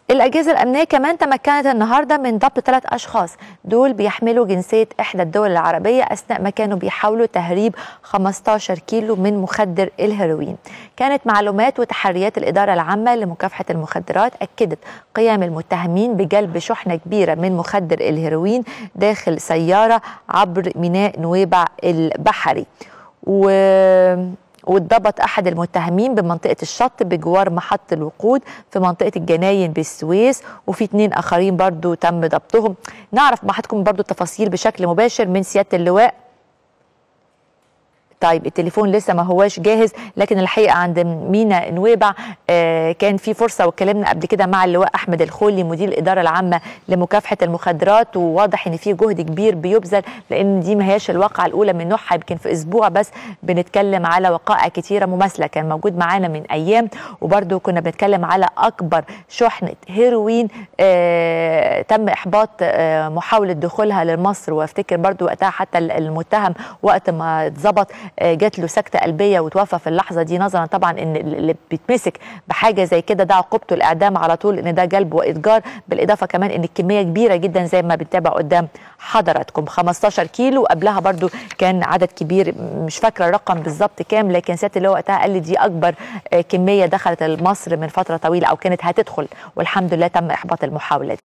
الأجهزة الأمنية كمان تمكنت النهاردة من ضبط ثلاث أشخاص دول بيحملوا جنسية إحدى الدول العربية أثناء ما كانوا بيحاولوا تهريب 15 كيلو من مخدر الهيروين كانت معلومات وتحريات الإدارة العامة لمكافحة المخدرات أكدت قيام المتهمين بجلب شحنة كبيرة من مخدر الهيروين داخل سيارة عبر ميناء نويبع البحري و واتضبط احد المتهمين بمنطقه الشط بجوار محط الوقود في منطقه الجناين بالسويس وفي اثنين اخرين برضو تم ضبطهم نعرف مع حضراتكم برضو التفاصيل بشكل مباشر من سياده اللواء طيب التليفون لسه ما هواش جاهز لكن الحقيقه عند مينا نويبع آه كان في فرصه واتكلمنا قبل كده مع اللواء احمد الخولي مدير الاداره العامه لمكافحه المخدرات وواضح ان في جهد كبير بيبذل لان دي ما هياش الواقعه الاولى من نوعها يمكن في اسبوع بس بنتكلم على وقائع كتيره مماثله كان موجود معانا من ايام وبرده كنا بنتكلم على اكبر شحنه هيروين آه تم احباط آه محاوله دخولها لمصر وافتكر برده وقتها حتى المتهم وقت ما اتظبط جات له سكته قلبيه وتوفى في اللحظه دي نظرا طبعا ان اللي بيتمسك بحاجه زي كده ده عقوبته الاعدام على طول ان ده جلب واتجار بالاضافه كمان ان الكميه كبيره جدا زي ما بنتابع قدام حضراتكم 15 كيلو قبلها برضو كان عدد كبير مش فاكره الرقم بالظبط كام لكن سياده اللي وقتها قال لي دي اكبر كميه دخلت مصر من فتره طويله او كانت هتدخل والحمد لله تم احباط المحاوله دي